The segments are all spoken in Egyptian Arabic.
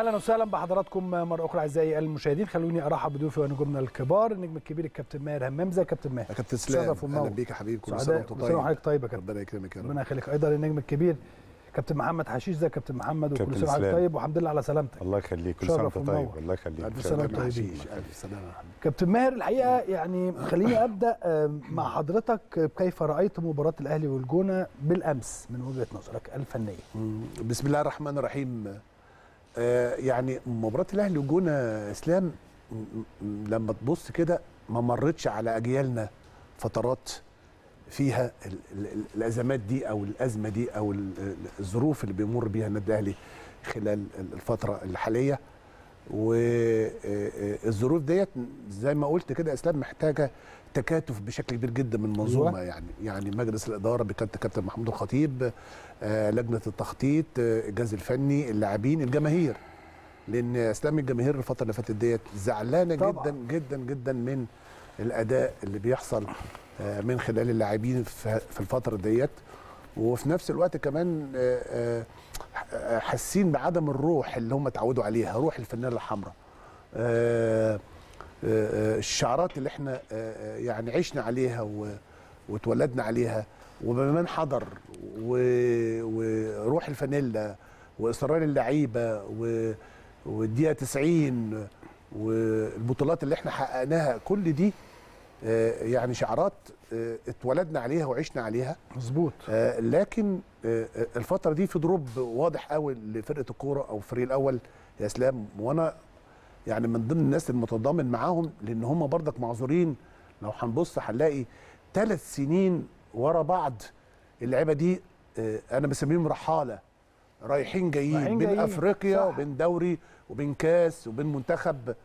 اهلا وسهلا بحضراتكم مره اخرى اعزائي المشاهدين خلوني ارحب بضيوفي ونجومنا الكبار النجم الكبير الكابتن ماهر همام ازيك يا كابتن ماهر يا كابتن اسلام شرف ومنور. اهلا بيك يا حبيبي كل سنه سعداء وانت كل سنه طيب وحضرتك طيب يا كابتن ربنا يكرمك يا رب ربنا يخليك ايضا النجم الكبير كابتن محمد حشيش ازيك يا كابتن محمد وكل كابتن سنه وحضرتك إسلام. طيب والحمد لله على سلامتك الله يخليك كل شرف سنه وانت طيب ومنور. الله يخليك ألف ألف سنة سلامة طيبين. عشيش، الف سلامه يا حبيبي كابتن ماهر الحقيقه يعني خليني ابدا آه، مع حضرتك كيف رايت مباراه الاهلي والجونه بالامس من وجهه نظرك الفنيه مم. بسم الله الرحمن الرحيم آه يعني مباراه الاهلي والجونه اسلام م- م- لما تبص كده ما مرتش على اجيالنا فترات فيها ال ال ال الازمات دي او الازمه دي او ال- ال- الظروف اللي بيمر بيها النادي الاهلي خلال ال- الفتره الحاليه والظروف ديت زي ما قلت كده اسلام محتاجه تكاتف بشكل كبير جدا من المنظومه أيوة. يعني يعني مجلس الاداره بكابتن كابتن محمود الخطيب آه، لجنه التخطيط آه، الجهاز الفني اللاعبين الجماهير لان اسلام الجماهير الفتره اللي فاتت ديت زعلانه طبعاً. جدا جدا جدا من الاداء اللي بيحصل آه، من خلال اللاعبين في في الفتره ديت وفي نفس الوقت كمان آه، آه، حاسين بعدم الروح اللي هم اتعودوا عليها روح الفنانه الحمراء آه، آه، آه، الشعارات اللي احنا آه، آه، يعني عشنا عليها و- واتولدنا عليها وبمن حضر و- وروح الفانيلا واصرار اللعيبه و- والدقيقه 90 والبطولات اللي احنا حققناها كل دي آه، يعني شعارات آه، اتولدنا عليها وعشنا عليها مظبوط آه، لكن آه، آه، الفتره دي في دروب واضح قوي لفرقه الكوره او الفريق الاول يا اسلام وانا يعني من ضمن الناس المتضامن معاهم لان هم برضك معذورين لو هنبص هنلاقي ثلاث سنين ورا بعض اللعيبه دي آه، انا بسميهم رحاله رايحين جايين رايحين بين جايين، افريقيا صح. وبين دوري وبين كاس وبين منتخب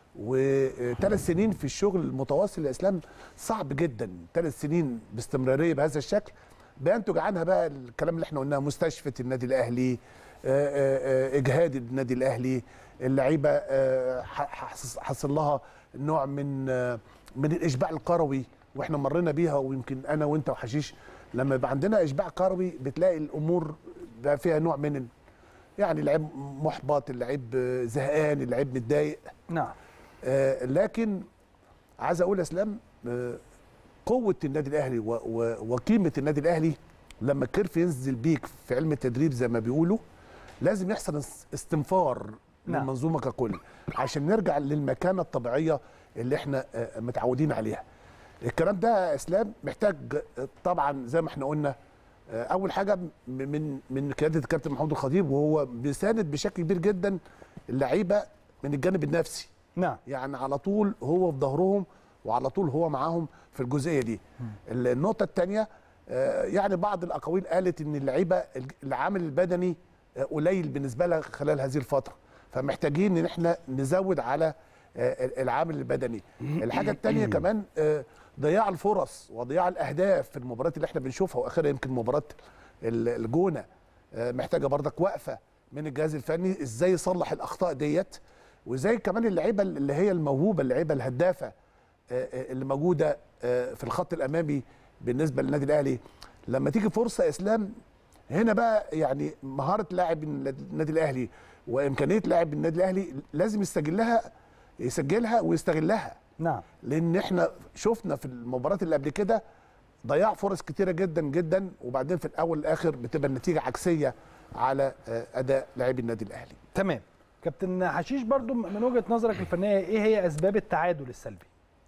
وثلاث سنين في الشغل المتواصل يا اسلام صعب جدا ثلاث سنين باستمراريه بهذا الشكل بينتج عنها بقى الكلام اللي احنا قلناه مستشفى النادي الاهلي آه، آه، آه، اجهاد النادي الاهلي اللعيبه آه، ح- حص- حصل لها نوع من آه، من الاشباع الكروي واحنا مرينا بيها ويمكن انا وانت وحشيش لما يبقى عندنا اشباع كروي بتلاقي الامور بقى فيها نوع من ال- يعني اللعيب محبط اللعيب آه، زهقان اللعيب متضايق نعم آه، لكن عايز اقول يا اسلام آه، قوه النادي الاهلي و- و- وقيمه النادي الاهلي لما الكيرف ينزل بيك في علم التدريب زي ما بيقولوا لازم يحصل اس- استنفار نعم. للمنظومه ككل عشان نرجع للمكانه الطبيعيه اللي احنا آه، متعودين عليها الكلام ده يا اسلام محتاج آه، طبعا زي ما احنا قلنا آه، اول حاجه م- من من قياده الكابتن محمود الخطيب وهو بيساند بشكل كبير جدا اللعيبه من الجانب النفسي نعم يعني على طول هو في ظهرهم وعلى طول هو معاهم في الجزئيه دي النقطه الثانيه يعني بعض الاقاويل قالت ان اللعيبه الج- العامل البدني آه، قليل بالنسبه لها خلال هذه الفتره فمحتاجين ان احنا نزود على آه، العامل البدني الحاجه الثانيه كمان آه، ضياع الفرص وضياع الاهداف في المباريات اللي احنا بنشوفها واخرها يمكن مباراه ال- الجونه آه، محتاجه برضك وقفه من الجهاز الفني ازاي يصلح الاخطاء ديت وزي كمان اللعيبه اللي هي الموهوبه اللعيبه الهدافه آه، آه، اللي موجوده آه، في الخط الامامي بالنسبه للنادي الاهلي لما تيجي فرصه اسلام هنا بقى يعني مهاره لاعب النادي الاهلي وامكانيه لاعب النادي الاهلي لازم يستغلها يسجلها ويستغلها نعم لان احنا شفنا في المباريات اللي قبل كده ضياع فرص كتيره جدا جدا وبعدين في الاول والاخر بتبقى النتيجه عكسيه على آه، اداء لاعبي النادي الاهلي تمام كابتن حشيش برضو من وجهه نظرك الفنيه ايه هي اسباب التعادل السلبي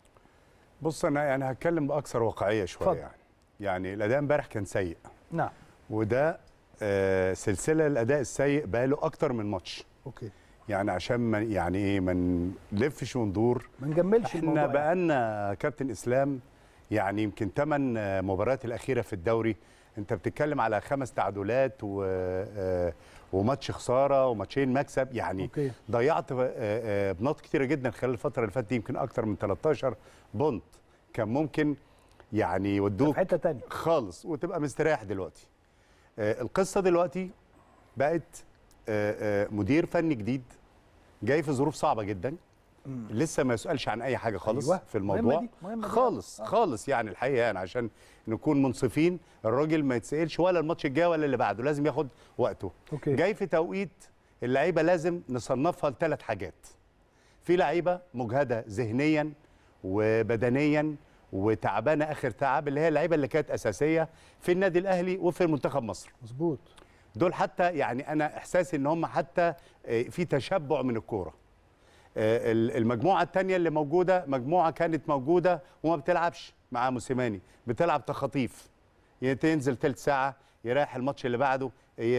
بص انا يعني هتكلم باكثر واقعيه شويه اتفضل. يعني يعني الاداء امبارح كان سيء نعم وده آه سلسله الاداء السيء بقاله اكتر من ماتش اوكي يعني عشان ما يعني ايه ما نلفش وندور ما نجملش احنا الموضوع يعني. بقالنا كابتن اسلام يعني يمكن ثمان مباريات الاخيره في الدوري انت بتتكلم على خمس تعادلات و آه، وماتش خساره وماتشين مكسب يعني أوكي. ضيعت آه، آه، بنقط كتيره جدا خلال الفتره اللي فاتت دي يمكن اكتر من 13 بونت كان ممكن يعني في يودوك حته تانية خالص وتبقى مستريح دلوقتي آه، القصه دلوقتي بقت آه، آه، مدير فني جديد جاي في ظروف صعبه جدا لسه ما يسالش عن اي حاجه خالص أيوة. في مهمة الموضوع دي، مهمة دي. خالص آه. خالص يعني الحقيقه يعني عشان نكون منصفين الراجل ما يتسالش ولا الماتش الجاي ولا اللي بعده لازم ياخد وقته أوكي. جاي في توقيت اللعيبه لازم نصنفها لثلاث حاجات في لعيبه مجهده ذهنيا وبدنيا وتعبانه اخر تعب اللي هي اللعيبه اللي كانت اساسيه في النادي الاهلي وفي منتخب مصر مظبوط دول حتى يعني انا احساسي ان هم حتى آه، في تشبع من الكوره آه، ال- المجموعه الثانيه اللي موجوده مجموعه كانت موجوده وما بتلعبش مع موسيماني بتلعب تخاطيف يعني تنزل ثلث ساعه يريح الماتش اللي بعده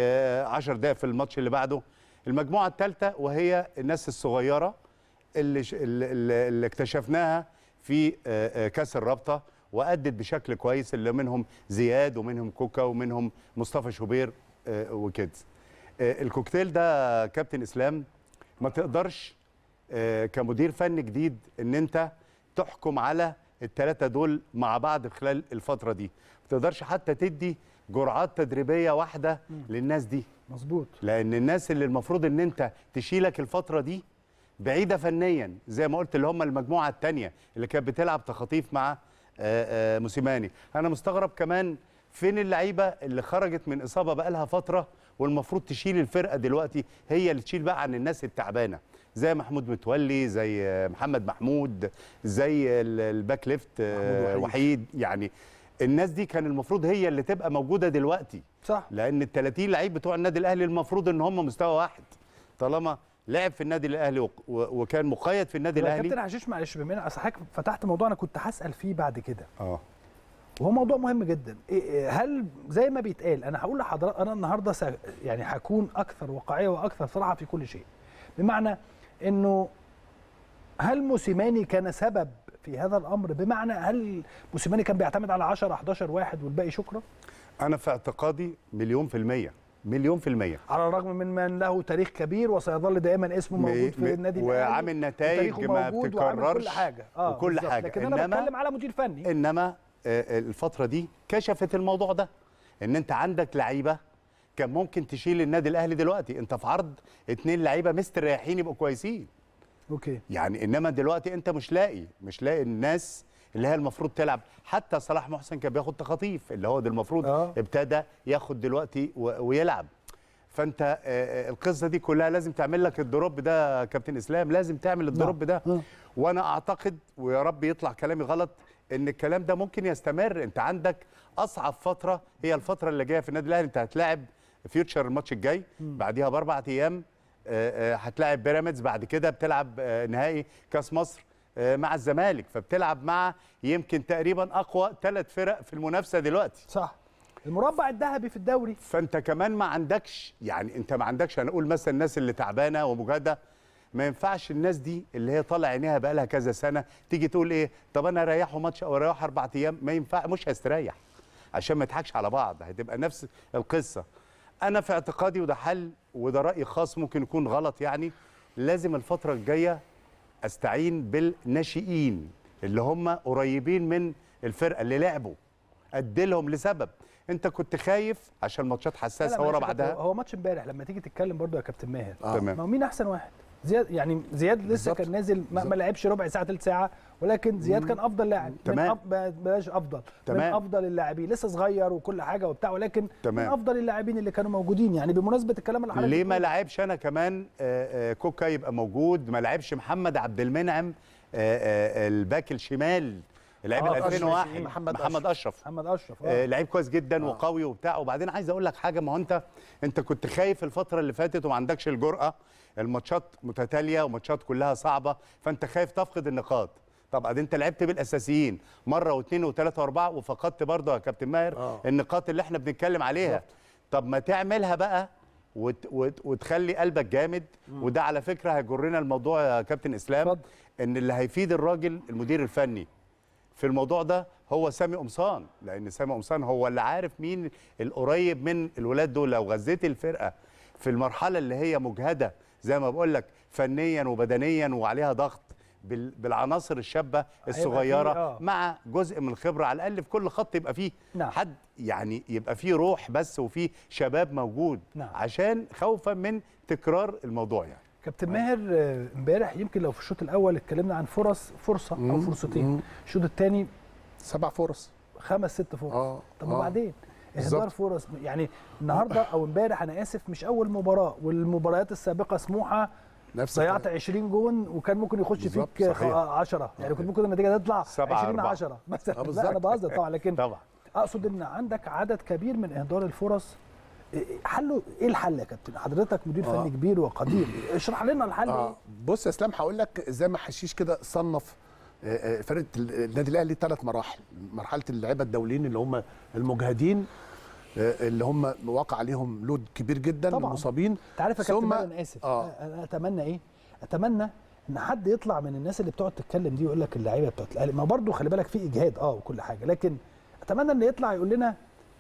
10 دقائق في الماتش اللي بعده المجموعه الثالثه وهي الناس الصغيره اللي, ش- اللي, اللي اللي اكتشفناها في آه، آه، كاس الرابطه وادت بشكل كويس اللي منهم زياد ومنهم كوكا ومنهم مصطفى شوبير آه، وكده آه، الكوكتيل ده كابتن اسلام ما تقدرش آه، كمدير فني جديد ان انت تحكم على الثلاثه دول مع بعض خلال الفتره دي ما تقدرش حتى تدي جرعات تدريبيه واحده للناس دي مظبوط لان الناس اللي المفروض ان انت تشيلك الفتره دي بعيده فنيا زي ما قلت اللي هم المجموعه الثانيه اللي كانت بتلعب تخاطيف مع آه، آه، موسيماني انا مستغرب كمان فين اللعيبه اللي خرجت من اصابه بقالها فتره والمفروض تشيل الفرقه دلوقتي هي اللي تشيل بقى عن الناس التعبانه زي محمود متولي زي آه، محمد محمود زي ال- الباك ليفت آه، محمود وحيد يعني الناس دي كان المفروض هي اللي تبقى موجوده دلوقتي صح لان ال 30 لعيب بتوع النادي الاهلي المفروض ان هم مستوى واحد طالما لعب في النادي الاهلي وق- و- وكان مقيد في النادي طب يا كابتن الاهلي حشيش معلش بما ان اصل حضرتك فتحت موضوع انا كنت هسال فيه بعد كده اه وهو موضوع مهم جدا إيه- إيه، هل زي ما بيتقال انا هقول لحضرتك انا النهارده س- يعني هكون اكثر واقعيه واكثر صراحه في كل شيء بمعنى انه هل موسيماني كان سبب في هذا الامر بمعنى هل موسيماني كان بيعتمد على 10 11 واحد والباقي شكرا انا في اعتقادي مليون في الميه مليون في الميه على الرغم من من له تاريخ كبير وسيظل دائما اسمه موجود في م- النادي الاهلي وعامل نتائج وتاريخه ما موجود وعامل كل بتتكررش حاجه وكل بالظبط. حاجة. لكن انا إنما- بتكلم على مدير فني انما آه، الفتره دي كشفت الموضوع ده ان انت عندك لعيبه كان ممكن تشيل النادي الاهلي دلوقتي انت في عرض اتنين لعيبه مستريحين يبقوا كويسين اوكي يعني انما دلوقتي انت مش لاقي مش لاقي الناس اللي هي المفروض تلعب حتى صلاح محسن كان بياخد تخاطيف اللي هو ده المفروض آه. ابتدى ياخد دلوقتي و- ويلعب فانت آه، آه، القصه دي كلها لازم تعمل لك الدروب ده يا كابتن اسلام لازم تعمل الدروب ده آه. وانا اعتقد ويا رب يطلع كلامي غلط ان الكلام ده ممكن يستمر انت عندك اصعب فتره هي الفتره اللي جايه في النادي الاهلي انت هتلاعب فيوتشر الماتش الجاي بعديها باربع ايام آه، آه، هتلاعب بيراميدز بعد كده بتلعب آه، نهائي كاس مصر آه، مع الزمالك فبتلعب مع يمكن تقريبا اقوى ثلاث فرق في المنافسه دلوقتي صح المربع الذهبي في الدوري فانت كمان ما عندكش يعني انت ما عندكش هنقول مثلا الناس اللي تعبانه ومجهده ما ينفعش الناس دي اللي هي طالع عينيها بقى لها كذا سنه تيجي تقول ايه طب انا اريحه ماتش او اريحه اربع ايام ما ينفع مش هيستريح عشان ما يضحكش على بعض هتبقى نفس القصه انا في اعتقادي وده حل وده راي خاص ممكن يكون غلط يعني لازم الفتره الجايه استعين بالناشئين اللي هم قريبين من الفرقه اللي لعبوا اديلهم لسبب انت كنت خايف عشان ماتشات لا، حساسه لا، ورا معلش يا كابتن، بعدها هو ماتش امبارح لما تيجي تتكلم برضو يا كابتن ماهر آه. تمام. ما هو مين احسن واحد زياد يعني زياد لسه بالظبط. كان نازل ما, ما بالظبط. لعبش ربع ساعه ثلث ساعه ولكن زياد كان افضل لاعب من تمام. أف... بلاش افضل تمام. من افضل اللاعبين لسه صغير وكل حاجه وبتاع ولكن تمام. من افضل اللاعبين اللي كانوا موجودين يعني بمناسبه الكلام اللي حضرتك ليه ما بتقوله. لعبش انا كمان آه، آه، كوكا يبقى موجود ما لعبش محمد عبد المنعم آه، آه، الباك الشمال لعيب آه، ال 2001 أشرف. محمد محمد اشرف محمد اشرف آه، اه لعيب كويس جدا وقوي وبتاع وبعدين عايز اقول لك حاجه ما هو انت انت كنت خايف الفتره اللي فاتت وما عندكش الجرأه الماتشات متتاليه وماتشات كلها صعبه فانت خايف تفقد النقاط طب بعدين انت لعبت بالاساسيين مره واثنين وثلاثه واربعه وفقدت برضه يا كابتن ماهر آه. النقاط اللي احنا بنتكلم عليها طب ما تعملها بقى وت وت وتخلي قلبك جامد وده على فكره هيجرنا الموضوع يا كابتن اسلام اتفضل. ان اللي هيفيد الراجل المدير الفني في الموضوع ده هو سامي قمصان لان سامي قمصان هو اللي عارف مين القريب من الولاد دول لو غذيت الفرقه في المرحله اللي هي مجهده زي ما بقول لك فنيا وبدنيا وعليها ضغط بال- بالعناصر الشابه الصغيره فيه، آه. مع جزء من الخبره على الاقل في كل خط يبقى فيه نعم. حد يعني يبقى فيه روح بس وفيه شباب موجود نعم. عشان خوفا من تكرار الموضوع يعني كابتن ماهر آه، امبارح يمكن لو في الشوط الاول اتكلمنا عن فرص فرصه او مم. فرصتين مم. الشوط الثاني سبع فرص خمس ست فرص اه طب آه. وبعدين اهدار بالظبط. فرص يعني النهارده او امبارح انا اسف مش اول مباراه والمباريات السابقه سموحه نفس ضيعت الكلام. 20 جون وكان ممكن يخش بالظبط، فيك صحيح. 10 يعني كنت ممكن النتيجه تطلع سبعة 20 أربعة. 10 مثلا آه، لا بالظبط. انا بهزر طبعا لكن طبعا اقصد ان عندك عدد كبير من اهدار الفرص إيه- حله ايه الحل يا كابتن حضرتك مدير آه. فني كبير وقدير اشرح لنا الحل اه ايه بص يا اسلام هقول لك زي ما حشيش كده صنف آه، آه، فرقه ال- النادي الاهلي ثلاث مراحل مرحله اللعيبه الدوليين اللي هم المجهدين آه، اللي هم وقع عليهم لود كبير جدا طبعاً. المصابين انت عارف يا كابتن ثم- ماهر انا اسف آه. انا اتمنى ايه اتمنى ان حد يطلع من الناس اللي بتقعد تتكلم دي ويقول لك اللعيبه بتوعت الاهلي ما برضه خلي بالك في اجهاد اه وكل حاجه لكن اتمنى ان يطلع يقول لنا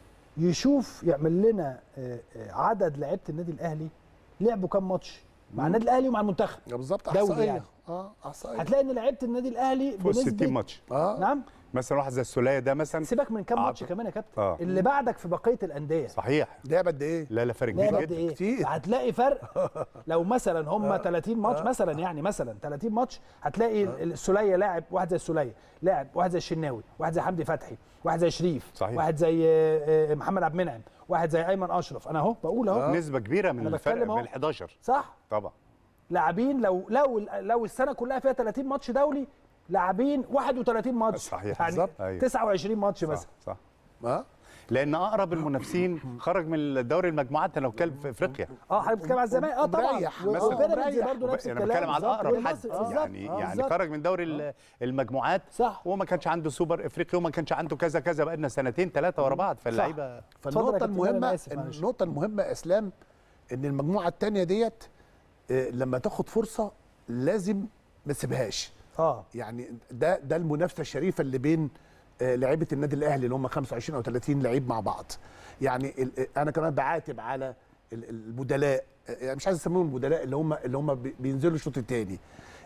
يشوف يعمل لنا آه، آه، عدد لعيبه النادي الاهلي لعبوا كام ماتش مع النادي الاهلي ومع المنتخب آه، بالظبط دولي احصائيه يعني. اه احصائيه هتلاقي ان لعيبه النادي الاهلي فوق 60 بنسبه ماتش اه نعم مثلا واحد زي السوليه ده مثلا سيبك من كام آه، ماتش كمان يا كابتن آه. اللي بعدك في بقيه الانديه صحيح لعبه قد ايه؟ لا لا فرق لعب كبير قد جدا ايه؟ كتير. هتلاقي فرق لو مثلا هم 30 ماتش مثلا يعني مثلا 30 ماتش هتلاقي السوليه لاعب واحد زي السوليه لاعب واحد زي الشناوي واحد زي حمدي فتحي واحد زي شريف صحيح. واحد زي آه، آه، محمد عبد المنعم واحد زي ايمن اشرف انا اهو بقول اهو نسبه كبيره من أنا الفرق بتكلم أهو. من ال 11 صح طبعا لاعبين لو لو لو السنه كلها فيها 30 ماتش دولي لاعبين 31 ماتش صحيح. يعني بالظبط. أيوة. 29 ماتش صح مثلا صح اه لان اقرب المنافسين خرج من دوري المجموعات لو كان في افريقيا اه حضرتك بتتكلم على الزمالك اه طبعا ومريح و- مثلا. وبيراميدز ومريح. برضه نفس انا الكلام بتكلم على بالظبط. اقرب حد والمصري- بالظبط. يعني آه، يعني بالظبط. خرج من دوري ال- المجموعات صح. وما كانش عنده سوبر افريقيا وما كانش عنده كذا كذا بقالنا سنتين ثلاثه ورا بعض فاللعيبه اتفضل يا فالنقطة كابتن ماهر، أنا المهمة آسف، معلش. النقطة المهمة يا اسلام ان المجموعة الثانية ديت آه، لما تاخد فرصة لازم ما تسيبهاش اه يعني ده ده المنافسة الشريفة اللي بين آه، لعيبة النادي الاهلي اللي هم 25 او 30 لعيب مع بعض يعني ال- آه، انا كمان بعاتب على ال- البدلاء آه، يعني مش عايز اسميهم البدلاء اللي هم اللي هم بي- بينزلوا الشوط الثاني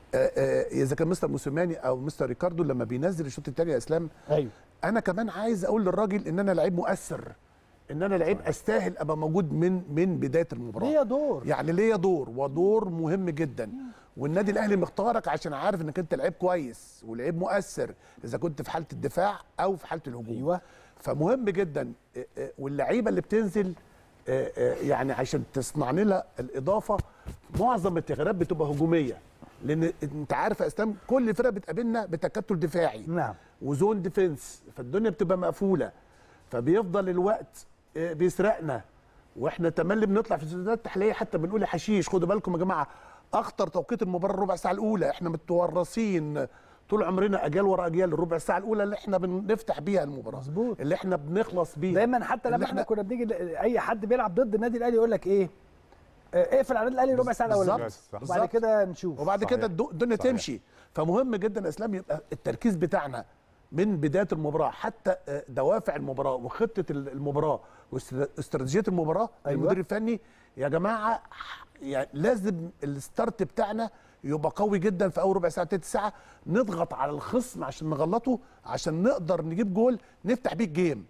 اذا كان مستر موسيماني او مستر ريكاردو لما بينزل الشوط الثاني يا اسلام ايوه انا كمان عايز اقول للراجل ان انا لعيب مؤثر ان انا لعيب استاهل ابقى موجود من من بدايه المباراه ليا دور يعني ليا دور ودور مهم جدا والنادي الاهلي مختارك عشان عارف انك انت لعيب كويس ولعيب مؤثر اذا كنت في حاله الدفاع او في حاله الهجوم ايوه فمهم جدا آه، آه، واللعيبه اللي بتنزل آه، آه، يعني عشان تصنع لنا الاضافه معظم التغييرات بتبقى هجوميه لان انت عارف يا اسلام كل فرقه بتقابلنا بتكتل دفاعي نعم وزون ديفنس فالدنيا بتبقى مقفوله فبيفضل الوقت آه، بيسرقنا واحنا تملي بنطلع في الاستوديوهات التحليليه حتى بنقول يا حشيش خدوا بالكم يا جماعه اخطر توقيت المباراه الربع ساعه الاولى احنا متورثين طول عمرنا اجيال ورا اجيال الربع ساعه الاولى اللي احنا بنفتح بيها المباراه مظبوط. اللي احنا بنخلص بيها دايما حتى اللي لما احنا كنا بنيجي ل- اي حد بيلعب ضد النادي الاهلي يقول لك ايه آه، اقفل على النادي الاهلي ربع ساعه الاولانيه بالظبط، وبعد بالظبط. كده نشوف وبعد صحيح. كده الدو- الدنيا صحيح. تمشي فمهم جدا يا اسلام يبقى التركيز بتاعنا من بدايه المباراه حتى آه، دوافع المباراه وخطه ال- المباراه واستراتيجيه المباراه أيوة. المدير الفني يا جماعه يعني لازم الستارت بتاعنا يبقى قوي جدا في اول ربع ساعه تلت ساعه نضغط على الخصم عشان نغلطه عشان نقدر نجيب جول نفتح بيه الجيم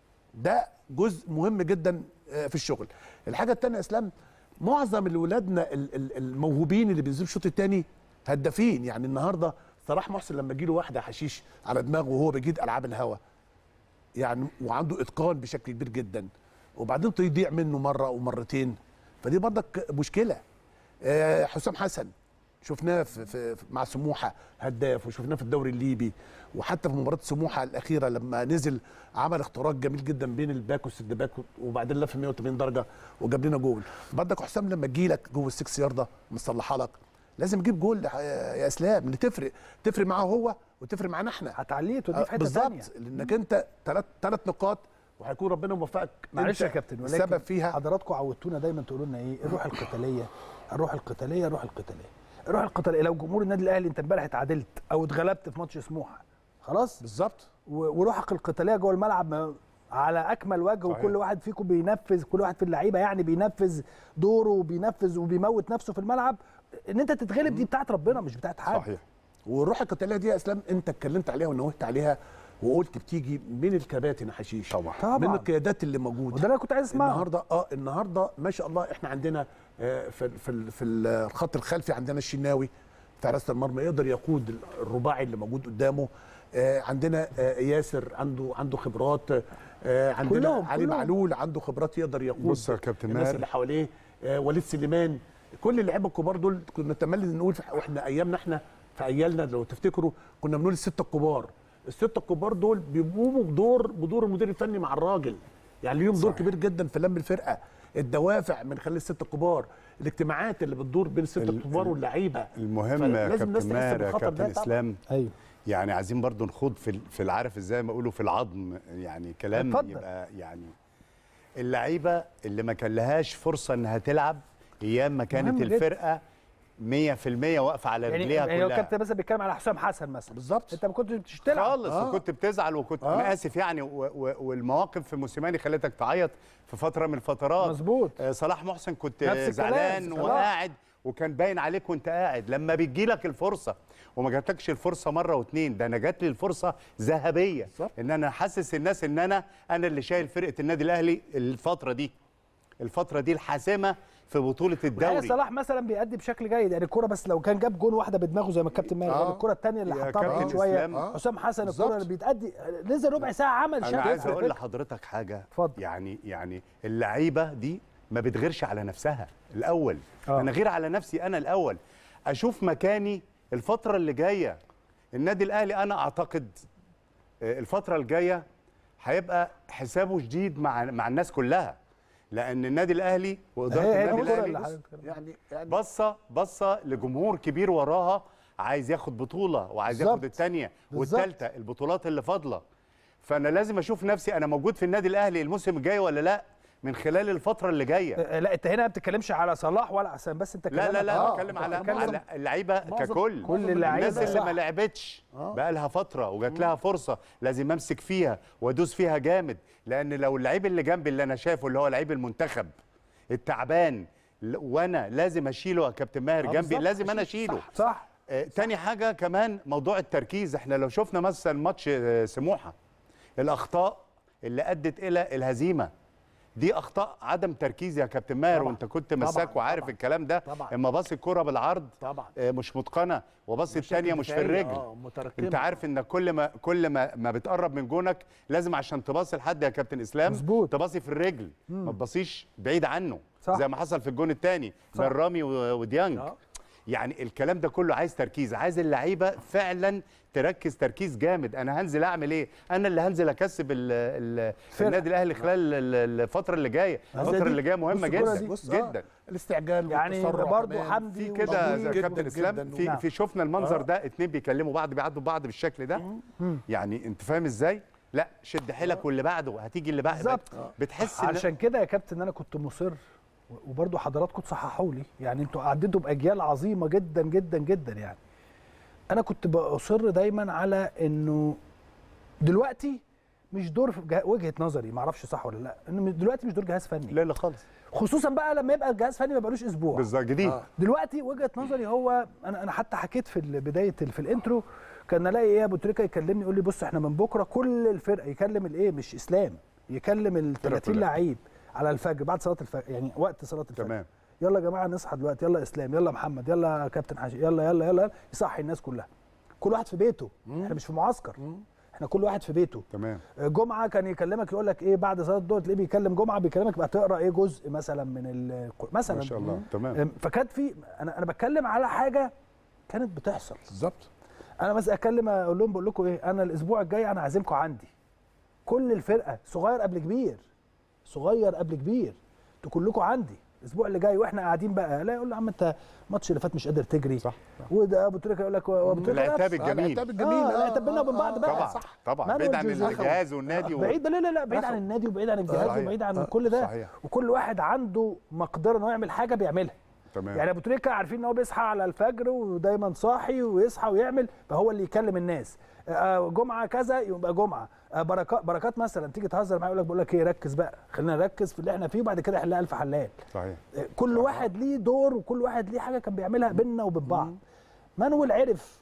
ده جزء مهم جدا آه، في الشغل الحاجه الثانيه يا اسلام معظم الولادنا ال- ال- الموهوبين اللي بينزلوا الشوط الثاني هدافين يعني النهارده صلاح محسن لما تجي له واحده حشيش على دماغه وهو بيجيد العاب الهوا يعني وعنده اتقان بشكل كبير جدا وبعدين تضيع منه مره او مرتين فدي برضك مشكله آه، حسام حسن شفناه في في في- مع سموحه هداف وشفناه في الدوري الليبي وحتى في مباراه سموحه الاخيره لما نزل عمل اختراق جميل جدا بين الباك والسد باك وبعدين لف 180 درجه وجاب لنا جول برضك حسام لما تجي لك جوه السكس يارده مصلحها لك لازم تجيب جول يا يا اسلام اللي تفرق تفرق معاه هو وتفرق معانا احنا هتعليه توديه آه، في حته ثانيه بالظبط لانك انت ثلاث ثلاث نقاط وهيكون ربنا موفقك معلش يا أنت كابتن ولكن السبب فيها حضراتكم عودتونا دايما تقولوا لنا ايه الروح القتاليه الروح القتاليه الروح القتاليه الروح القتاليه لو جمهور النادي الاهلي انت امبارح اتعادلت او اتغلبت في ماتش سموحه خلاص بالظبط و- وروحك القتاليه جوه الملعب ما- على اكمل وجه صحيح. وكل واحد فيكم بينفذ كل واحد في اللعيبه يعني بينفذ دوره وبينفذ وبيموت نفسه في الملعب ان انت تتغلب دي بتاعت ربنا مش بتاعت حد صحيح والروح القتاليه دي يا اسلام انت اتكلمت عليها ونوهت عليها وقلت بتيجي من الكباتن يا حشيش طبعا. طبعا. من القيادات اللي موجوده وده اللي انا كنت عايز اسمعه النهارده اه النهارده ما شاء الله احنا عندنا آه، في ال- في ال- في الخط الخلفي عندنا الشناوي في حراسه المرمى يقدر يقود الرباعي اللي موجود قدامه آه، عندنا آه، ياسر عنده عنده خبرات آه عندنا كلهم- علي كلهم. معلول عنده خبرات يقدر يقود بص يا كابتن الناس ماهر. اللي حواليه آه وليد سليمان كل اللعيبه الكبار دول كنا نتمنى نقول في- واحنا ايامنا احنا في ايامنا لو تفتكروا كنا بنقول السته الكبار السته الكبار دول بيقوموا بدور بدور المدير الفني مع الراجل يعني ليهم دور كبير جدا في لم الفرقه الدوافع من خلال السته الكبار الاجتماعات اللي بتدور بين السته ال- الكبار واللعيبه المهم يا فلازم الناس كابتن تحس ماهر يا بالخطر ده كابتن طبعاً. اسلام ايوه يعني عايزين برضو نخوض في ال- في العارف ازاي ما يقولوا في العظم يعني كلام اتفضل. يبقى يعني اللعيبه اللي ما كان لهاش فرصه انها تلعب ايام ما كانت مهم جدا. الفرقه 100% واقفه على يعني رجليها يعني لو كلها كابتن مثلا بيتكلم على حسام حسن مثلا بالظبط انت ما كنتش بتشتغل خالص آه. وكنت بتزعل وكنت آه. انا اسف يعني و و والمواقف في موسيماني خلتك تعيط في فتره من الفترات مظبوط. آه صلاح محسن كنت نفس الكلام، زعلان صلاح. وقاعد وكان باين عليك وانت قاعد لما بتجي لك الفرصه وما جاتلكش الفرصه مره واتنين ده انا جات لي الفرصه ذهبيه بالظبط. ان انا احسس الناس ان انا انا اللي شايل فرقه النادي الاهلي الفتره دي الفتره دي الحاسمه في بطوله الحقيقة الدوري صلاح مثلا بيأدي بشكل جيد يعني الكوره بس لو كان جاب جون واحده بدماغه زي ما الكابتن ماهر قال آه. الكوره الثانيه اللي يا حطها بعيد كابتن شويه إسلام. آه. حسام حسن بالظبط. الكوره اللي بيتأدي نزل ربع ساعه عمل انا شغل عايز على اقول فكرة. لحضرتك حاجه اتفضل. يعني يعني اللعيبه دي ما بتغيرش على نفسها الاول آه. انا غير على نفسي انا الاول اشوف مكاني الفتره اللي جايه النادي الاهلي انا اعتقد آه، الفتره الجايه هيبقى حسابه جديد مع مع الناس كلها لان النادي الاهلي واداره هي- هي النادي الكرة الاهلي اللي بص، حضرتك- يعني يعني بصه بصه لجمهور كبير وراها عايز ياخد بطوله وعايز ياخد بالظبط. الثانيه بالظبط. والثالثه البطولات اللي فاضله فانا لازم اشوف نفسي انا موجود في النادي الاهلي الموسم الجاي ولا لا من خلال الفتره اللي جايه آه، لا انت هنا ما بتتكلمش على صلاح ولا حسام بس انت لا لا كلامك- لا آه، بتكلم على بتتكلم- على اللعيبه معظم- ككل كل اللعيبة الناس اللي صح. ما لعبتش آه. بقى لها فتره وجات لها فرصه لازم امسك فيها وادوس فيها جامد لان لو اللعيب اللي جنبي اللي انا شايفه اللي هو لعيب المنتخب التعبان ل- وانا لازم اشيله يا كابتن ماهر آه، جنبي بالظبط، لازم انا أشيل. اشيله صح. صح آه، تاني حاجة كمان موضوع التركيز احنا لو شفنا مثلا ماتش آه، سموحة الأخطاء اللي أدت إلى الهزيمة دي أخطاء عدم تركيز يا كابتن ماهر طبعاً. وأنت كنت طبعاً، مساك وعارف طبعاً. الكلام ده طبعاً. اما باص الكرة بالعرض طبعا آه، مش متقنة وباص الثانية مش في دفاعية، الرجل آه، متركمة. انت عارف ان كل ما كل ما ما بتقرب من جونك لازم عشان تباصي لحد يا كابتن اسلام مظبوط. تباصي في الرجل ما تباصيش بعيد عنه صح. زي ما حصل في الجون الثاني صح. بين رامي و- وديانج آه. يعني الكلام ده كله عايز تركيز عايز اللعيبه فعلا تركز تركيز جامد انا هنزل اعمل ايه انا اللي هنزل اكسب ال ال فرقة. النادي الاهلي خلال ال- الفتره اللي جايه بس الفتره دي- اللي جايه بص مهمه الكرة جدا دي. بص آه، جدا الاستعجال يعني والتسرع برضه كمان. حمدي في كده وجميل زي جداً كابتن جداً اسلام في نعم. في شفنا المنظر آه. ده اتنين بيكلموا بعض بيعدوا بعض بالشكل ده يعني انت فاهم ازاي لا شد حيلك واللي بعده هتيجي اللي بعده بالظبط. بتحس ان علشان كده يا كابتن انا كنت مصر وبرضه حضراتكم تصححوا لي يعني انتوا عديتوا باجيال عظيمه جدا جدا جدا يعني انا كنت باصر دايما على انه دلوقتي مش دور في جه- وجهه نظري ما اعرفش صح ولا لا انه دلوقتي مش دور جهاز فني لا لا خالص خصوصا بقى لما يبقى الجهاز فني ما بقالوش اسبوع بالظبط جديد آه. دلوقتي وجهه نظري هو انا انا حتى حكيت في ال- بدايه ال- في الانترو كان الاقي ايه ابو تريكه يكلمني يقول لي بص احنا من بكره كل الفرقه يكلم الايه مش اسلام يكلم ال 30 كلها. لعيب على الفجر بعد صلاه الفجر يعني وقت صلاه الفجر تمام يلا يا جماعه نصحى دلوقتي يلا اسلام يلا محمد يلا كابتن حاجي يلا يلا يلا يصحي الناس كلها كل واحد في بيته احنا مش في معسكر احنا كل واحد في بيته تمام جمعه كان يكلمك يقول لك ايه بعد صلاه الظهر تلاقيه بيكلم جمعه بيكلمك بقى تقرا ايه جزء مثلا من ال مثلا ما شاء الله تمام أم، فكانت في انا انا بتكلم على حاجه كانت بتحصل بالظبط انا مثلا اكلم اقول لهم بقول لكم ايه انا الاسبوع الجاي انا عازمكم عندي كل الفرقه صغير قبل كبير صغير قبل كبير انتوا كلكم عندي الاسبوع اللي جاي واحنا قاعدين بقى لا يقول له يا عم انت الماتش اللي فات مش قادر تجري صح وده ابو تريكه يقول لك ابو تريكه العتاب نفس- آه، الجميل العتاب الجميل آه، آه، العتاب بيننا وبين آه، بعض آه، بقى. طبعا صح طبعا مانويل بعيد عن جوزيه. الجهاز والنادي و... بعيد لا لا لا بعيد عن أخو. النادي وبعيد عن الجهاز صحيح. وبعيد عن آه، كل ده صحيح. وكل واحد عنده مقدره انه يعمل حاجه بيعملها تمام يعني ابو تريكه عارفين ان هو بيصحى على الفجر ودايما صاحي ويصحى ويعمل فهو اللي يكلم الناس آه، جمعه كذا يبقى جمعه آه، بركات بركات مثلا تيجي تهزر معاه يقول لك بقول لك ايه ركز بقى خلينا نركز في اللي احنا فيه وبعد كده حلها الف حلال صحيح آه، كل واحد ليه دور وكل واحد ليه حاجه كان بيعملها بيننا وبين بعض مانويل عرف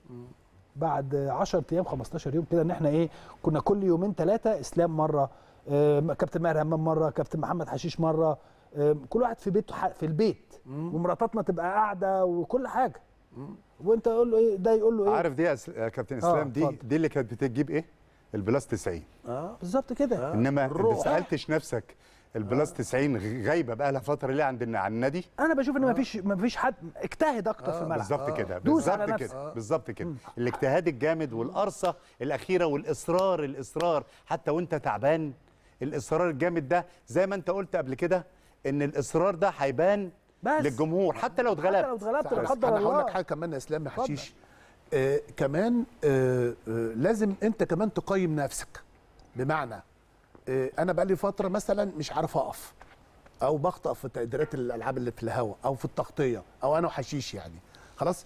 بعد 10 ايام 15 يوم كده ان احنا ايه كنا كل يومين ثلاثه اسلام مره آه، كابتن ماهر همام مره كابتن محمد حشيش مره آه، كل واحد في بيته ح- في البيت ومراتاتنا تبقى قاعده وكل حاجه وانت يقول له ايه ده يقول له ايه عارف دي يا أس- يا كابتن آه، اسلام دي اتفضل. دي اللي كانت بتجيب ايه البلاس 90 اه بالظبط كده انما انت الروح. سالتش نفسك البلاس 90 غ- غايبه بقى لها فتره ليه عند عن النادي انا بشوف ان مفيش مفيش حد اجتهد اكتر في الملعب بالظبط كده دوس على بالظبط نفسك. كده بالظبط كده الاجتهاد الجامد والقرصه الاخيره والاصرار الاصرار حتى وانت تعبان الاصرار الجامد ده زي ما انت قلت قبل كده ان الاصرار ده هيبان بس. للجمهور حتى لو حتى لو اتغلبت اتغلبت لا بس قدر انا هقول لك الله حاجه كمان يا اسلام يا حشيش آه كمان آه آه لازم انت كمان تقيم نفسك بمعنى آه انا بقالي فتره مثلا مش عارف اقف او بخطأ في تقديرات الالعاب اللي في الهواء او في التغطيه او انا وحشيش يعني خلاص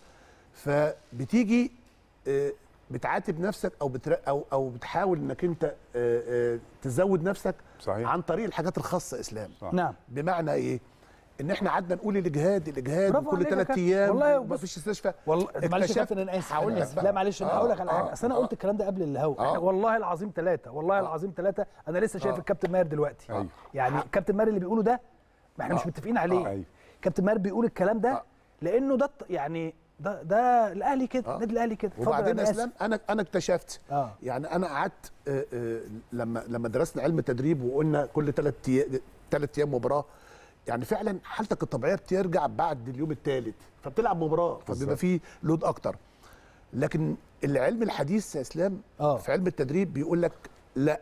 فبتيجي آه بتعاتب نفسك او بتر... او او بتحاول انك انت آه آه تزود نفسك صحيح. عن طريق الحاجات الخاصه اسلام صح. نعم بمعنى ايه ان احنا قعدنا نقول الاجهاد الاجهاد برافو وكل عليك يا ثلاث كابتن. ايام والله وما بص- فيش استشفاء والله معلش يا اكتشفت- كابتن انا اسف هقول أنا لك آسف. بقى. لا معلش انا آه، هقول لك على آه، حاجه اصل انا آه. قلت الكلام ده قبل الهوا آه. احنا والله العظيم ثلاثه والله العظيم ثلاثه انا لسه شايف آه. الكابتن ماهر دلوقتي أيوه. يعني كابتن ماهر اللي بيقوله ده ما احنا مش آه. متفقين عليه أيوه. كابتن ماهر بيقول الكلام ده آه. لانه ده الط- يعني ده ده الاهلي كده آه. النادي الاهلي كده اتفضل وبعدين أنا يا آسف. اسلام انا انا اكتشفت اه يعني انا قعدت آه، آه، لما لما درسنا علم التدريب وقلنا كل ثلاث ثلاث ايام مباراه يعني فعلا حالتك الطبيعيه بترجع بعد اليوم الثالث فبتلعب مباراه فبيبقى بالظبط. فيه لود اكتر لكن العلم الحديث يا اسلام آه. في علم التدريب بيقول لك لا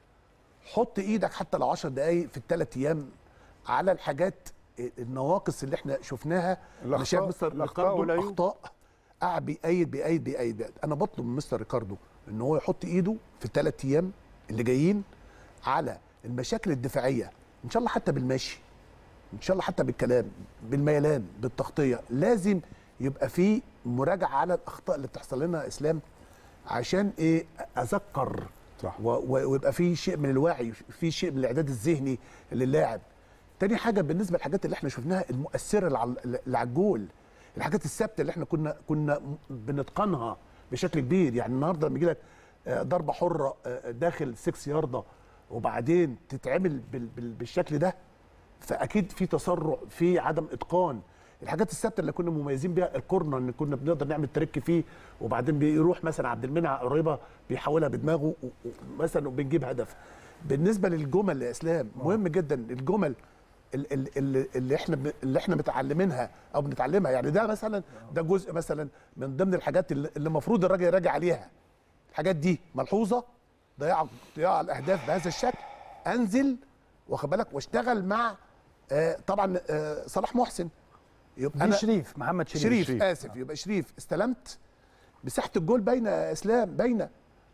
حط ايدك حتى لو 10 دقائق في الثلاث ايام على الحاجات النواقص اللي احنا شفناها انا شايف الأخطاء- مستر الأخطاء ريكاردو والعيوب. اخطاء قاعد بيأيد بيأيد بيأيد بيأيد. انا بطلب من مستر ريكاردو ان هو يحط ايده في الثلاث ايام اللي جايين على المشاكل الدفاعيه ان شاء الله حتى بالمشي ان شاء الله حتى بالكلام بالميلان بالتغطيه لازم يبقى في مراجعه على الاخطاء اللي بتحصل لنا يا اسلام عشان ايه اذكر صح. و- و- ويبقى في شيء من الوعي في شيء من الاعداد الذهني للاعب تاني حاجه بالنسبه للحاجات اللي احنا شفناها المؤثره اللي على اللي على الجول الحاجات الثابته اللي احنا كنا كنا بنتقنها بشكل كبير يعني النهارده لما يجي لك آه، ضربه حره آه، داخل 6 يارده وبعدين تتعمل بال- بال- بالشكل ده فاكيد في تسرع في عدم اتقان الحاجات الثابته اللي كنا مميزين بيها الكورنر ان كنا بنقدر نعمل تريك فيه وبعدين بيروح مثلا عبد المنعم قريبه بيحولها بدماغه و- و- مثلا وبنجيب هدف بالنسبه للجمل يا اسلام مهم جدا الجمل ال- ال- ال- اللي احنا بن- اللي احنا متعلمينها او بنتعلمها يعني ده مثلا ده جزء مثلا من ضمن الحاجات اللي اللي المفروض الراجل يراجع عليها الحاجات دي ملحوظه ضياع ضياع الاهداف بهذا الشكل انزل واخد بالك واشتغل مع آه طبعا آه صلاح محسن يبقى دي شريف محمد شريف, شريف, شريف. اسف يبقى شريف استلمت مساحه الجول باينه يا اسلام باينه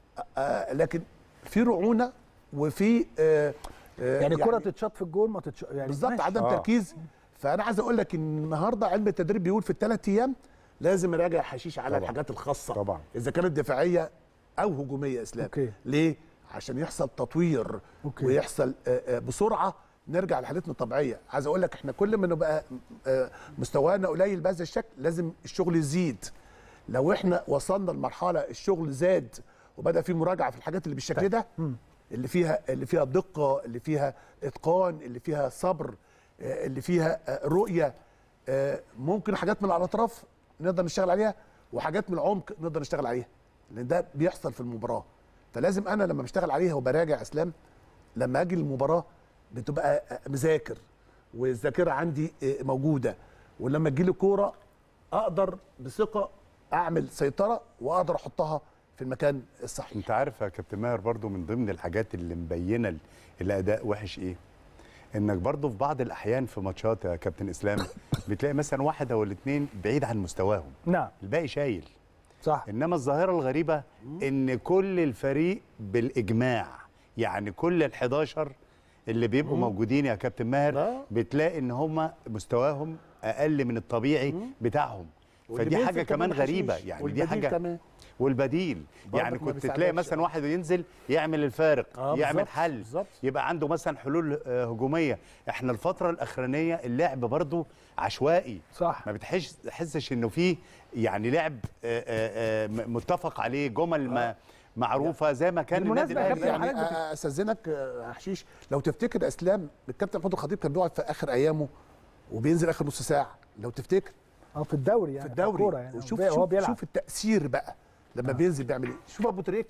آه لكن في رعونه وفي آه آه يعني الكره تتشاط في الجول ما تتشاط يعني بالظبط ماشي. عدم آه. تركيز فانا عايز اقول لك ان النهارده علم التدريب بيقول في الثلاث ايام لازم نراجع حشيش على طبعاً. الحاجات الخاصه طبعاً. اذا كانت دفاعيه او هجوميه يا اسلام أوكي. ليه عشان يحصل تطوير أوكي. ويحصل آه، آه، بسرعه نرجع لحالتنا الطبيعيه عايز اقول لك احنا كل ما نبقى آه، مستوانا قليل بهذا الشكل لازم الشغل يزيد لو احنا وصلنا لمرحله الشغل زاد وبدا في مراجعه في الحاجات اللي بالشكل ده اللي فيها اللي فيها دقه اللي فيها اتقان اللي فيها صبر آه، اللي فيها آه، رؤيه آه، ممكن حاجات من على الاطراف نقدر نشتغل عليها وحاجات من العمق نقدر نشتغل عليها لان ده بيحصل في المباراه فلازم انا لما بشتغل عليها وبراجع اسلام لما اجي المباراه بتبقى آه، مذاكر والذاكره عندي آه، موجوده ولما تجي لي كوره اقدر بثقه اعمل سيطره واقدر احطها في المكان الصحيح انت عارف يا كابتن ماهر برضو من ضمن الحاجات اللي مبينه ال- الاداء وحش ايه انك برضو في بعض الاحيان في ماتشات يا كابتن اسلام بتلاقي مثلا واحد او الاثنين بعيد عن مستواهم نعم الباقي شايل صح انما الظاهره الغريبه ان كل الفريق بالاجماع يعني كل ال11 اللي بيبقوا موجودين يا كابتن ماهر آه. بتلاقي ان هم مستواهم اقل من الطبيعي بتاعهم واللي فدي بينزل حاجه كمان حشيش، غريبه يعني دي والبديل حاجه كمان. والبديل برضك يعني ما كنت بيساعدكش. تلاقي مثلا واحد ينزل يعمل الفارق آه، يعمل بالظبط، حل بالظبط. يبقى عنده مثلا حلول آه، هجوميه احنا الفتره الاخرانيه اللعب برضو عشوائي صح ما بتحسش تحسش انه في يعني لعب آه، آه، آه، م- متفق عليه جمل ما معروفه زي ما كان النادي بالمناسبة يا الاهلي كابتن يعني حضرتك بت- استاذنك آه، حشيش لو تفتكر اسلام الكابتن محمود الخطيب كان بيقعد في اخر ايامه وبينزل اخر نص ساعه لو تفتكر اه في الدوري يعني في الدوري الكورة يعني وشوف هو شوف, بيلعب شوف التاثير بقى لما بينزل بيعمل ايه شوف ابو تريكه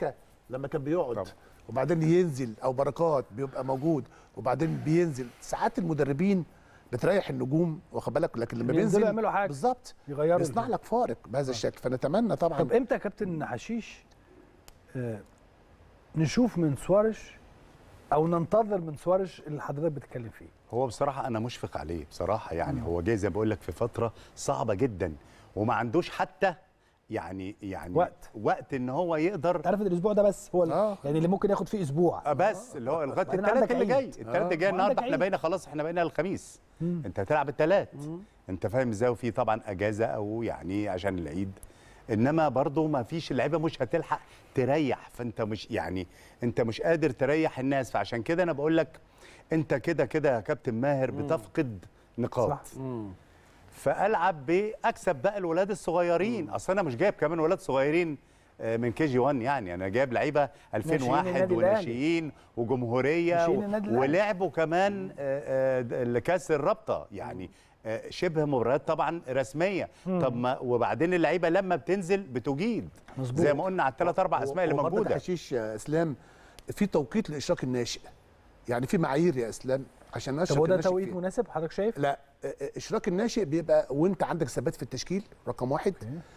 لما كان بيقعد طبعا. وبعدين ينزل او بركات بيبقى موجود وبعدين بينزل ساعات المدربين بتريح النجوم واخد بالك لكن لما بينزلوا بينزل يعملوا حاجة. بالظبط يغيروا بيصنع الفريق. لك فارق بهذا الشكل فنتمنى طبعا طب امتى يا كابتن حشيش آه نشوف من سوارش او ننتظر من سوارش اللي حضرتك بتتكلم فيه هو بصراحه انا مشفق عليه بصراحه يعني هو جاي زي ما بقول لك في فتره صعبه جدا وما عندوش حتى يعني يعني وقت. وقت ان هو يقدر انت عارف ان الاسبوع ده بس هو ال- آه. يعني اللي ممكن ياخد فيه اسبوع آه بس اللي هو لغايه وبعدين الثلاث عندك اللي جاي عيد. الثلاث اللي جاي وعندك النهارده احنا عيد. بقينا خلاص احنا بقينا الخميس انت هتلعب الثلاث انت فاهم ازاي وفي طبعا اجازه او يعني عشان العيد انما برضه ما فيش اللعيبه مش هتلحق تريح فانت مش يعني انت مش قادر تريح الناس فعشان كده انا بقول لك انت كده كده يا كابتن ماهر بتفقد نقاط صح فالعب باكسب بقى الولاد الصغيرين اصل انا مش جايب كمان ولاد صغيرين آه، من كي جي 1 يعني انا جايب لعيبه 2001 النادي وناشئين وجمهوريه ناشئين و- النادي الأهلي. ولعبوا كمان آه، آه، لكاس الرابطه يعني آه، شبه مباريات طبعا رسميه طب ما وبعدين اللعيبه لما بتنزل بتجيد مظبوط. زي ما قلنا على الثلاث اربع اسماء اللي وبرضك موجوده حشيش يا اسلام في توقيت لاشراك الناشئ يعني في معايير يا اسلام عشان طب اشرك هو ده الناشئ توقيت فيه. مناسب حضرتك شايف لا اه، اه، اشراك الناشئ بيبقى وانت عندك ثبات في التشكيل رقم واحد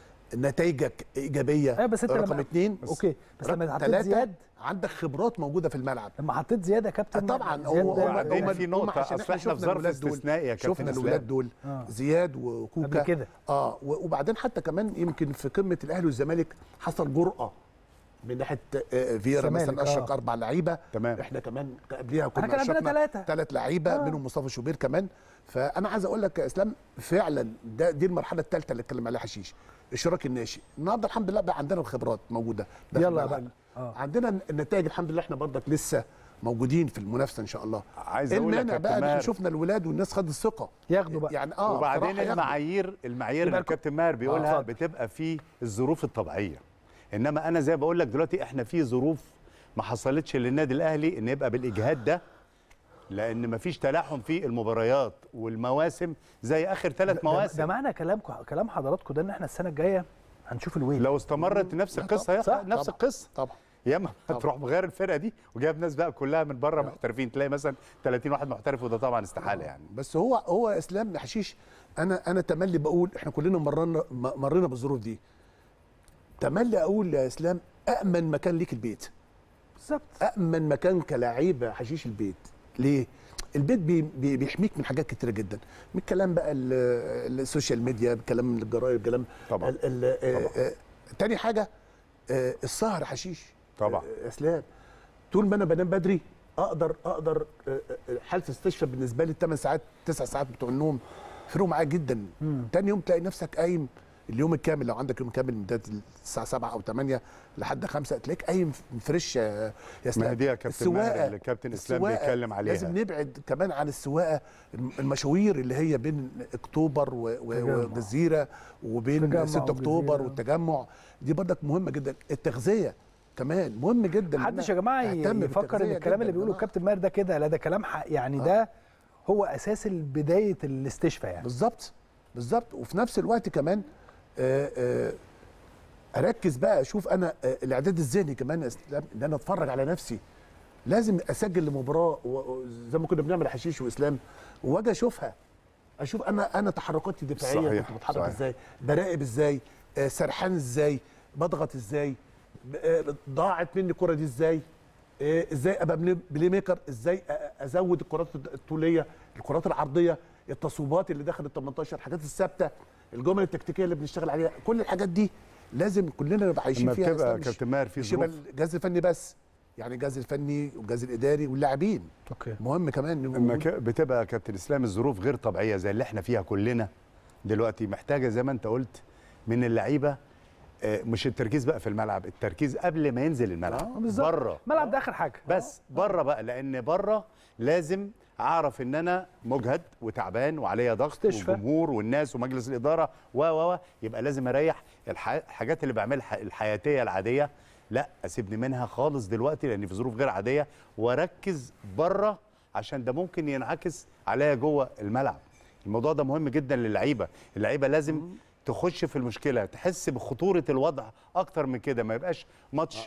نتائجك ايجابيه ايوه بس انت رقم لما- اثنين اوكي بس لما حطيت ثلاثة زياد عندك خبرات موجوده في الملعب لما حطيت زياد يا كابتن طبعا زياد هو ده- وبعدين هم- في هم نقطة، عشان أصل إحنا في شفنا ظرف الولاد دول. استثنائي يا كابتن شفنا إسلام. الولاد دول آه. زياد وكوكا قبل كده. اه و- وبعدين حتى كمان يمكن في قمه الاهلي والزمالك حصل جرأه من ناحيه آه، فييرا الزمالك، مثلا اشرك آه. اربع لعيبه تمام. احنا كمان قبليها كنا كان عندنا أشركنا تلاتة. ثلاث لعيبه آه. منهم مصطفى شوبير كمان فانا عايز اقول لك يا اسلام فعلا ده دي المرحله الثالثه اللي اتكلم عليها حشيش اشراك الناشئ النهارده الحمد لله بقى عندنا الخبرات موجوده داخل يلا الملعب. بقى. آه. عندنا النتائج الحمد لله احنا برضك لسه موجودين في المنافسه ان شاء الله عايز إيه أقول لك المانع يا بقى كابتن ان احنا ماهر. شفنا الولاد والناس خدت الثقه ياخدوا بقى. يعني اه وبعدين بصراحة ياخدوا. المعايير المعايير اللي يبقى الكابتن ماهر بيقولها آه. بتبقى في الظروف الطبيعيه انما انا زي ما بقول لك دلوقتي احنا في ظروف ما حصلتش للنادي الاهلي ان يبقى بالاجهاد ده لان ما فيش تلاحم في المباريات والمواسم زي اخر ثلاث ده, ده مواسم معنى كلامكم كلام حضراتكم ده ان احنا السنه الجايه هنشوف الويل لو استمرت نفس القصه صح، هي نفس طبعا. القصه طبعا يا اما هتروح مغير الفرقه دي وجايب ناس بقى كلها من بره محترفين تلاقي مثلا 30 واحد محترف وده طبعا استحاله يعني بس هو هو يا اسلام حشيش انا انا تملي بقول احنا كلنا مرنا م- مرينا بالظروف دي تملي اقول يا اسلام امن مكان ليك البيت بالظبط امن مكان كلاعب حشيش البيت ليه البيت بي بي بيحميك من حاجات كتيره جدا من الكلام بقى ال- السوشيال ميديا كلام الجرايد كلام طبعا. ال ال آه، آه، تاني حاجه آه، السهر حشيش طبعا. آه، اسلام طول ما انا بنام بدري اقدر اقدر آه، آه، حاله استشفاء بالنسبه لي الثمان ساعات تسع ساعات بتوع النوم فرقوا معايا جدا تاني يوم تلاقي نفسك قايم اليوم الكامل لو عندك يوم كامل من بدايه الساعه 7 او 8 لحد 5 تلاقيك قايم فريش يا يا اسلام ما هي دي يا كابتن ماهر اللي كابتن اسلام السواقة بيتكلم عليها لازم نبعد كمان عن السواقه الم- المشاوير اللي هي بين اكتوبر و- و- تجمع. والجزيره وبين تجمع 6 اكتوبر والجزيرة. والتجمع دي برضك مهمه جدا التغذيه كمان مهم جدا إن محدش أنا يا جماعه أهتم يفكر ان بالتغذية الكلام جداً اللي يا بيقوله جماعة. الكابتن ماهر ده كده لا ده كلام حق يعني ده هو اساس بدايه الاستشفاء يعني بالظبط بالظبط وفي نفس الوقت كمان آه، آه، اركز بقى اشوف انا آه، الاعداد الذهني كمان يا اسلام ان انا اتفرج على نفسي لازم اسجل لمباراه و- و- زي ما كنا بنعمل حشيش واسلام واجي اشوفها اشوف انا انا تحركاتي الدفاعيه صحيح، كنت بتحرك صحيح. ازاي براقب ازاي آه، سرحان ازاي بضغط ازاي ب- آه، ضاعت مني الكره دي ازاي آه، ازاي ابقى بلاي- بلاي ميكر ازاي أ- ازود الكرات الطوليه الكرات العرضيه التصويبات اللي داخل ال 18 الحاجات الثابته الجمل التكتيكيه اللي بنشتغل عليها كل الحاجات دي لازم كلنا نبقى عايشين لما فيها يا بتبقى إسلام، مش- كابتن ماهر في مش يبقى ظروف الجهاز الفني بس يعني الجهاز الفني والجهاز الاداري واللاعبين اوكي مهم كمان نبقى لما موجود- ك- بتبقى يا كابتن اسلام الظروف غير طبيعيه زي اللي احنا فيها كلنا دلوقتي محتاجه زي ما انت قلت من اللعيبه آه، مش التركيز بقى في الملعب التركيز قبل ما ينزل الملعب بالظبط بره الملعب ده اخر حاجه بس بره بقى لان بره لازم اعرف ان انا مجهد وتعبان وعليا ضغط استشفاء. والجمهور والناس ومجلس الاداره و و و يبقى لازم اريح الح- الحاجات اللي بعملها الحياتيه العاديه لا اسيبني منها خالص دلوقتي لان في ظروف غير عاديه واركز بره عشان ده ممكن ينعكس عليا جوه الملعب الموضوع ده مهم جدا للعيبه اللعيبه لازم تخش في المشكله تحس بخطوره الوضع اكتر من كده ما يبقاش ماتش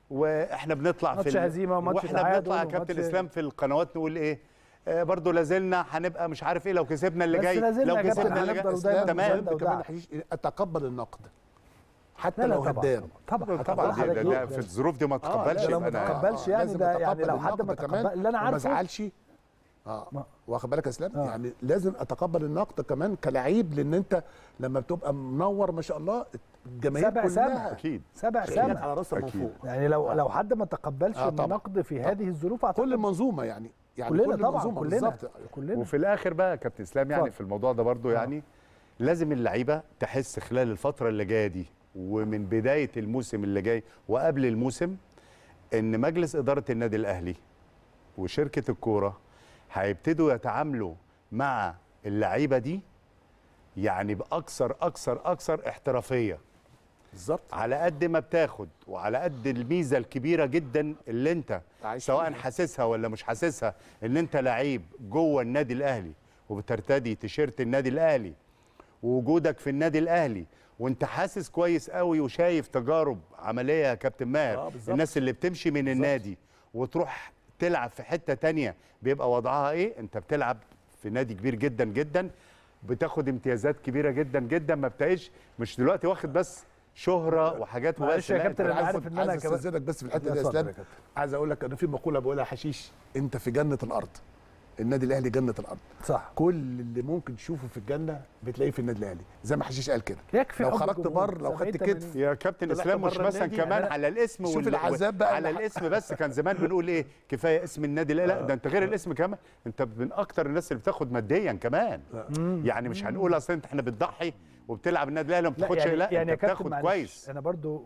واحنا بنطلع ماتش في ال- هزيمة وماتش واحنا تعادل بنطلع يا كابتن وماتش- اسلام في القنوات نقول ايه آه برضه لازلنا هنبقى مش عارف ايه لو كسبنا اللي بس جاي لازلنا لو يا كابتن كسبنا اللي هنفضل جاي ودايما تمام مساندة كمان ودعم. حشيش اتقبل النقد حتى لا لا لو طبعا هدام طبعا طبعا طبعا دي ده, ده في حضرتك الظروف دي ما تقبلش لا، لو يبقى ما أنا- تقبلش يعني لازم ده يعني أتقبل لو حد ما النقد كمان تقبل- اللي أنا وما عارفه- ازعلش اه ما- واخد بالك يا اسلام آه. يعني لازم اتقبل النقد كمان كلعيب لان انت لما بتبقى منور ما شاء الله الجماهير سبع كلها سبع. اكيد سبع شايلك سنة على راسها من أكيد. فوق يعني لو لو حد ما تقبلش آه، طبعا. النقد في طبعا. هذه الظروف أعتقد كل المنظومه يعني يعني كلنا كل طبعا المنظومه كلنا بالظبط كلنا وفي الاخر بقى يا كابتن اسلام يعني اتفضل. في الموضوع ده برضو يعني لازم اللعيبه تحس خلال الفتره اللي جايه دي ومن بدايه الموسم اللي جاي وقبل الموسم ان مجلس اداره النادي الاهلي وشركه الكوره هيبتدوا يتعاملوا مع اللعيبه دي يعني باكثر اكثر اكثر احترافيه بالظبط على قد ما بتاخد وعلى قد الميزه الكبيره جدا اللي انت عايش سواء فيها. حاسسها ولا مش حاسسها ان انت لعيب جوه النادي الاهلي وبترتدي تيشيرت النادي الاهلي ووجودك في النادي الاهلي وانت حاسس كويس قوي وشايف تجارب عمليه يا كابتن ماهر آه، بالظبط. الناس اللي بتمشي من النادي وتروح تلعب في حته تانية بيبقى وضعها ايه انت بتلعب في نادي كبير جدا جدا بتاخد امتيازات كبيره جدا جدا ما بتعيش مش دلوقتي واخد بس شهره وحاجات معلش وبس يا لا، كابتن، أنت أنا عايز- عارف إن أنا عايز كمان- استاذنك بس في الحته دي يا اتفضل يا اسلام كابتن. عايز اقول لك انا في مقوله بقولها حشيش انت في جنه الارض النادي الاهلي جنه الارض صح كل اللي ممكن تشوفه في الجنه بتلاقيه في النادي الاهلي زي ما حشيش قال كده يكفي لو حب خرجت الجمهور. بره لو خدت 70 كتف يا كابتن طلعت اسلام مش بره مثلا النادي، كمان يعني على الاسم شوف وال- العذاب بقى على اللي- الاسم بس كان زمان بنقول ايه كفايه اسم النادي لا لا ده انت غير الاسم كمان انت من اكتر الناس اللي بتاخد ماديا كمان يعني مش هنقول اصل انت احنا بتضحي وبتلعب النادي الاهلي وما لا بتاخدش يعني لا يعني يا انت كابتن بتاخد معلش، كويس انا برضو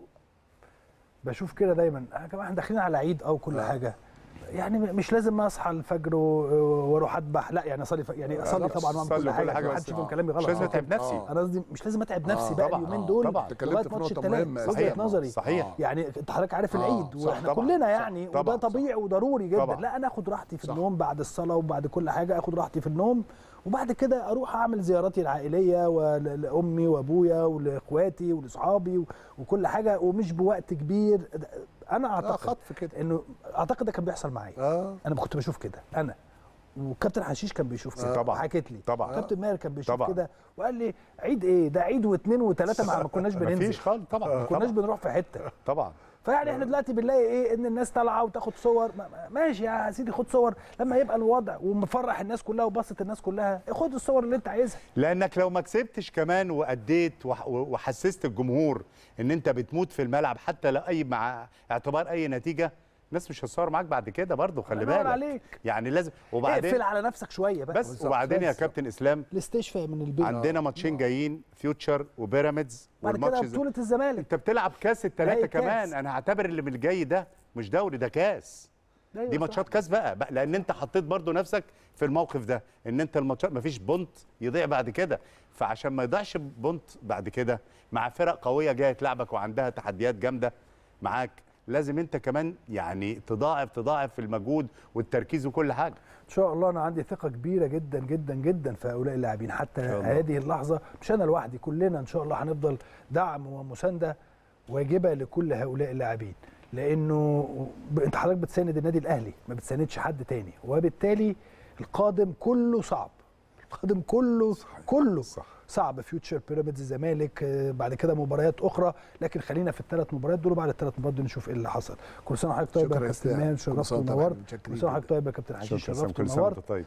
بشوف كده دايما يا جماعه احنا داخلين على عيد او كل حاجه يعني مش لازم اصحى الفجر و- واروح اذبح لا يعني اصلي ف- يعني اصلي بالظبط. طبعا واعمل صلي كل وكل حاجه حاجة ما بس. حدش يفهم آه. كلامي غلط مش لازم آه. اتعب نفسي آه. انا قصدي مش لازم اتعب نفسي آه، بقى طبعاً، اليومين آه، دول طبعاً. اتكلمت لغايه في ماتش نقطة الثلاث مهمة. وجهه صحيح. نظري صحيح. يعني انت حضرتك عارف آه، العيد صح، واحنا طبعاً. كلنا صح، يعني طبعاً، وده صح. طبيعي وضروري جدا طبعاً. لا انا اخد راحتي في صح. النوم بعد الصلاه وبعد كل حاجه اخد راحتي في النوم وبعد كده اروح اعمل زياراتي العائليه ولامي وابويا ولاخواتي ولاصحابي و- وكل حاجه ومش بوقت كبير انا اه اعتقد خطف كده انه اعتقد ده كان بيحصل معايا اه انا كنت بشوف كده انا وكابتن حشيش كان بيشوف كده طبعاً. حكيت لي طبعاً. كابتن ماهر كان بيشوف طبعاً. كده وقال لي عيد ايه ده عيد واثنين وثلاثه ما ما كناش بننزل مفيش خالص طبعا ما كناش طبعا بنروح في حته طبعا فيعني احنا دلوقتي بنلاقي ايه ان الناس طالعه وتاخد صور ما- ما- ماشي يا سيدي خد صور لما يبقى الوضع ومفرح الناس كلها وبسط الناس كلها خد الصور اللي انت عايزها لانك لو ما كسبتش كمان واديت وح- وحسست الجمهور ان انت بتموت في الملعب حتى لا اي مع اعتبار اي نتيجه الناس مش هتصور معاك بعد كده برضه خلي الله ينور بالك عليك. يعني لازم وبعدين اقفل على نفسك شويه بقى بس بالظبط. وبعدين يا بس. كابتن اسلام الاستشفاء من البيت عندنا ماتشين جايين فيوتشر وبيراميدز بعد كده والماتش ده- بطوله الزمالك انت بتلعب كاس الثلاثه نهائي كاس. كمان انا هعتبر اللي من الجاي ده مش دوري ده كاس أيوة دي صح. ماتشات كاس بقى, بقى لان انت حطيت برضو نفسك في الموقف ده ان انت الماتشات مفيش بونت يضيع بعد كده فعشان ما يضيعش بونت بعد كده مع فرق قويه جايه تلعبك وعندها تحديات جامده معاك لازم انت كمان يعني تضاعف تضاعف في المجهود والتركيز وكل حاجه ان شاء الله انا عندي ثقه كبيره جدا جدا جدا في هؤلاء اللاعبين حتى شاء الله. هذه اللحظه مش انا لوحدي كلنا ان شاء الله هنفضل دعم ومسانده واجبه لكل هؤلاء اللاعبين لانه ب- انت حضرتك بتساند النادي الاهلي ما بتساندش حد تاني وبالتالي القادم كله صعب القادم كله كله صح. صعب فيوتشر بيراميدز الزمالك آه، بعد كده مباريات اخرى لكن خلينا في الثلاث مباريات دول وبعد الثلاث مباريات دول نشوف ايه اللي حصل كل سنه وحضرتك طيب شكرا يا يا كابتن إسلام. مان كل شرفت سنة وأنت ونورت طيب. متشكرين كل سنه وحضرتك جداً. طيب يا كابتن حشيش شكرا شرفت كل سنه ونورت وانت طيب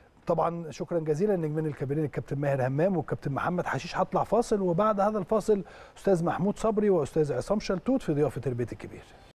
طبعا شكرا جزيلا نجمين الكبيرين الكابتن ماهر همام والكابتن محمد حشيش هطلع فاصل وبعد هذا الفاصل استاذ محمود صبري واستاذ عصام شلتوت في ضيافه البيت الكبير